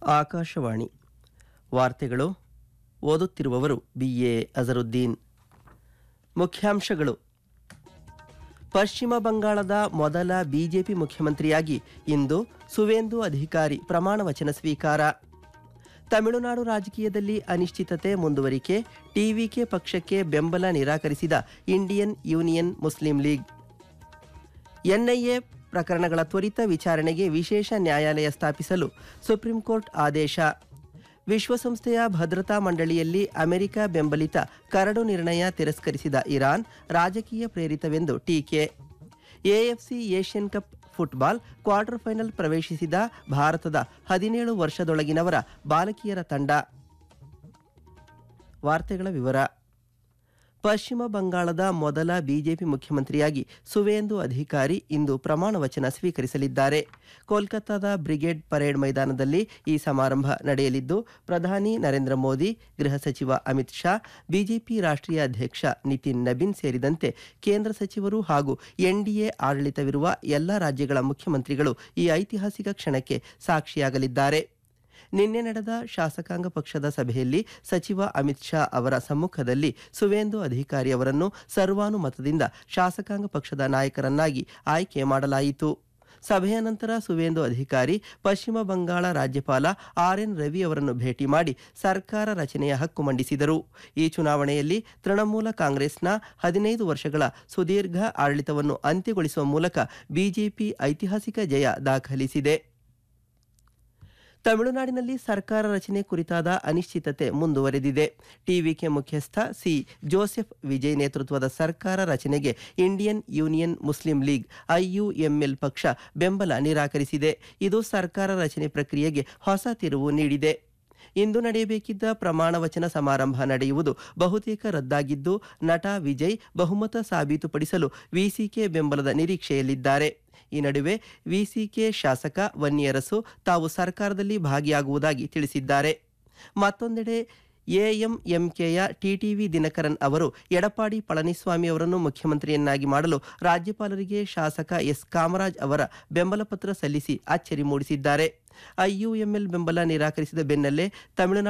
ಆಕಾಶವಾಣಿ ವಾರ್ತೆಗಳು ಓದುತ್ತಿರುವವರು B A Azharuddin ಮುಖ್ಯಾಂಶಗಳು ಪಶ್ಚಿಮ ಬಂಗಾಳದ ಮೊದಲ ಬಿಜೆಪಿ ಮುಖ್ಯಮಂತ್ರಿಯಾಗಿ ಇಂದು ಸುವೇಂದು ಅಧಿಕಾರಿ ಪ್ರಮಾಣ ವಚನ ಸ್ವೀಕಾರ ತಮಿಳುನಾಡು ರಾಜಕೀಯದಲ್ಲಿ ಅನಿಶ್ಚಿತತೆ ಮುಂದುವರಿಕೆ ಟಿವಿಕೆ ಪಕ್ಷಕ್ಕೆ ಬೆಂಬಲ ನಿರಾಕರಿಸಿದ Indian Union Muslim League NIA ಪ್ರಕರಣಗಳ ತ್ವರಿತ ವಿಚಾರಣೆಗೆ ವಿಶೇಷ ನ್ಯಾಯಾಲಯ ಸ್ಥಾಪಿಸಲು ಸುಪ್ರೀಂ ಕೋರ್ಟ್ ಆದೇಶ ವಿಶ್ವಸಂಸ್ಥೆಯ ಭದ್ರತಾ ಮಂಡಳಿಯಲ್ಲಿ ಅಮೆರಿಕ ಬೆಂಬಲಿತ ಕರಡು ನಿರ್ಣಯ ತಿರಸ್ಕರಿಸಿದ ಇರಾನ್ ರಾಜಕೀಯ ಪ್ರೇರಿತವೆಂದು ಟೀಕೆ AFC Asian cup football quarter final ಪ್ರವೇಶಿಸಿದ ಭಾರತದ ಹದಿನೇಳು ವರ್ಷದೊಳಗಿನವರ ಬಾಲಕಿಯರ ತಂಡ ವಾರ್ತೆಗಳ ವಿವರ ಪಶ್ಚಿಮ ಬಂಗಾಳದ ಮೊದಲ ಬಿಜೆಪಿ ಮುಖ್ಯಮಂತ್ರಿಯಾಗಿ ಸುವೇಂದು ಅಧಿಕಾರಿ ಇಂದು ಪ್ರಮಾಣ ವಚನ ಸ್ವೀಕರಿಸಲಿದ್ದಾರೆ ಕೋಲ್ಕತ್ತಾದ ಬ್ರಿಗೇಡ್ ಪರೇಡ್ ಮೈದಾನದಲ್ಲಿ ಈ ಸಮಾರಂಭ ನಡೆಯಲಿದ್ದು ಪ್ರಧಾನಿ ನರೇಂದ್ರ ಮೋದಿ ಗೃಹ ಸಚಿವ ಅಮಿತ್ ಶಾ ಬಿಜೆಪಿ ರಾಷ್ಟ್ರೀಯ ಅಧ್ಯಕ್ಷ ನಿತಿನ್ ನಬೀನ್ ಸೇರಿದಂತೆ ಕೇಂದ್ರ ಸಚಿವರು ಹಾಗೂ ಎನ್ಡಿಎ ಆಡಳಿತವಿರುವ ಎಲ್ಲಾ ರಾಜ್ಯಗಳ ಮುಖ್ಯಮಂತ್ರಿಗಳು ಈ ಐತಿಹಾಸಿಕ ಕ್ಷಣಕ್ಕೆ ಸಾಕ್ಷಿಯಾಗಲಿದ್ದಾರೆ ನಿನ್ನೆ ನಡೆದ ಶಾಸಕಾಂಗ ಪಕ್ಷದ ಸಭೆಯಲ್ಲಿ ಸಚಿವ ಅಮಿತ್ ಶಾ ಅವರ ಸಮ್ಮುಖದಲ್ಲಿ ಸುವೇಂದು ಅಧಿಕಾರಿ ಅವರನ್ನು ಸರ್ವಾನುಮತದಿಂದ ಶಾಸಕಾಂಗ ಪಕ್ಷದ ನಾಯಕರನ್ನಾಗಿ ಆಯ್ಕೆ ಮಾಡಲಾಯಿತು ಸಭೆಯ ನಂತರ ಸುವೇಂದು ಅಧಿಕಾರಿ ಪಶ್ಚಿಮ ಬಂಗಾಳ ರಾಜ್ಯಪಾಲ ಆರ್ ಎನ್ ರವಿ ಅವರನ್ನು ಭೇಟಿ ಮಾಡಿ ಸರ್ಕಾರ ರಚನೆಯ ಹಕ್ಕು ಮಂಡಿಸಿದರು ಈ ಚುನಾವಣೆಯಲ್ಲಿ ತೃಣಮೂಲ ಕಾಂಗ್ರೆಸ್ನ ಹದಿನೈದು ವರ್ಷಗಳ ಸುದೀರ್ಘ ಆಡಳಿತವನ್ನು ಅಂತ್ಯಗೊಳಿಸುವ ಮೂಲಕ ಬಿಜೆಪಿ ಐತಿಹಾಸಿಕ ಜಯ ದಾಖಲಿಸಿದೆ ತಮಿಳುನಾಡಿನಲ್ಲಿ ಸರ್ಕಾರ ರಚನೆ ಕುರಿತಾದ ಅನಿಶ್ಚಿತತೆ ಮುಂದುವರೆದಿದೆ ಟಿವಿಕೆ ಮುಖ್ಯಸ್ಥ ಸಿ ಜೋಸೆಫ್ ವಿಜಯ್ ನೇತೃತ್ವದ ಸರ್ಕಾರ ರಚನೆಗೆ Indian Union Muslim League IUML ಪಕ್ಷ ಬೆಂಬಲ ನಿರಾಕರಿಸಿದೆ ಇದು ಸರ್ಕಾರ ರಚನೆ ಪ್ರಕ್ರಿಯೆಗೆ ಹೊಸ ತಿರುವು ನೀಡಿದೆ ಇಂದು ನಡೆಯಬೇಕಿದ್ದ ಪ್ರಮಾಣ ವಚನ ಸಮಾರಂಭ ನಡೆಯುವುದು ಬಹುತೇಕ ರದ್ದಾಗಿದ್ದು ನಟ ವಿಜಯ್ ಬಹುಮತ ಸಾಬೀತುಪಡಿಸಲು ವಿಸಿಕೆ ಬೆಂಬಲದ ನಿರೀಕ್ಷೆಯಲ್ಲಿದ್ದಾರೆ ಈ ನಡುವೆ ವಿಸಿಕೆ ಶಾಸಕ ವನ್ನಿಯರಸು ತಾವು ಸರ್ಕಾರದಲ್ಲಿ ಭಾಗಿಯಾಗುವುದಾಗಿ ತಿಳಿಸಿದ್ದಾರೆ ಮತ್ತೊಂದೆಡೆ ಎಎಂಎಂಕೆಯ ಟಿಟಿವಿ ದಿನಕರನ್ ಅವರು ಎಡಪಾಡಿ ಪಳನಿಸ್ವಾಮಿ ಅವರನ್ನು ಮುಖ್ಯಮಂತ್ರಿಯನ್ನಾಗಿ ಮಾಡಲು ರಾಜ್ಯಪಾಲರಿಗೆ ಶಾಸಕ ಎಸ್ ಕಾಮರಾಜ್ ಅವರ ಬೆಂಬಲ ಪತ್ರ ಸಲ್ಲಿಸಿ ಅಚ್ಚರಿ ಮೂಡಿಸಿದ್ದಾರೆ ಐಯುಎಂಎಲ್ ಬೆಂಬಲ ನಿರಾಕರಿಸಿದ ಬೆನ್ನಲ್ಲೇ ತಮಿಳುನಾಡು